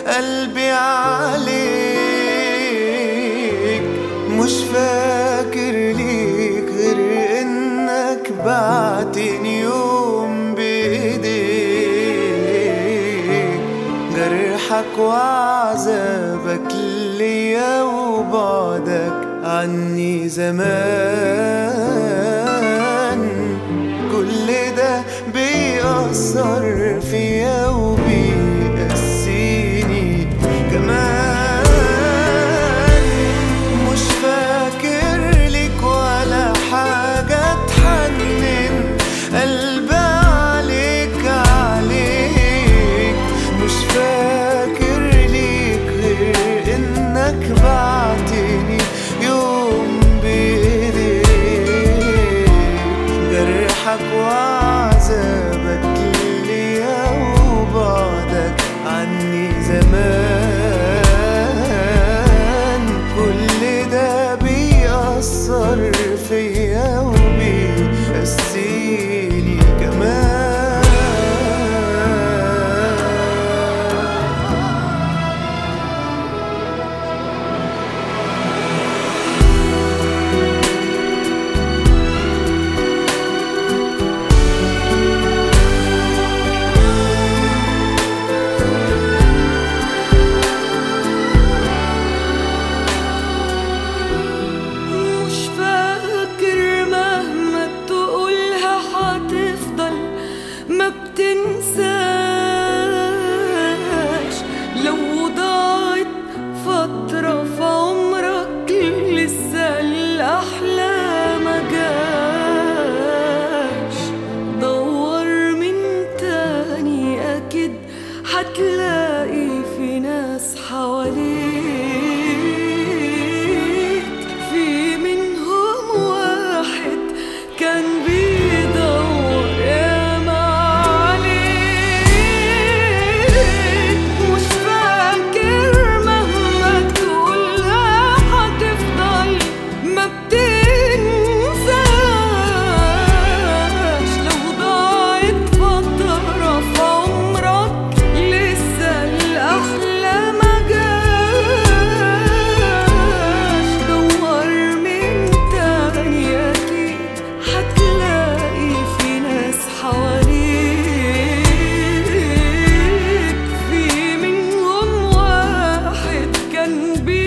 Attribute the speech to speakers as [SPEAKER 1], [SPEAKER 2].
[SPEAKER 1] قلبي عليك مش فاكر ليك غير انك بعتني يوم بايديك جرحك وعذابك ليا وبعدك عني زمان كل ده بيأثر فيا وبيأسيني كمان مش فاكر لك ولا حاجة تحنن قلبي عليك عليك مش فاكر ليك غير انك بعتني يوم بايديك جرحك وعذابك ليا وبعدك عني زمان كل ده بيأثر فيا وبيأسيني كمان
[SPEAKER 2] مش فاكر مهما تقولها حتفضل ما بتنساش لو ضاعت فترة في عمرك لسه الأحلى ما جاش دور من تاني أكيد هتلاقي في ناس حواليك في منهم واحد كان بيدور ياما عليك مش فاكر مهما تقولها هتفضل ما بتنساش لو ضاعت فترة في عمرك لسه الأحلى ما جاش دور من تاني أكيد هتلاقي في ناس حواليك في منهم واحد كان بي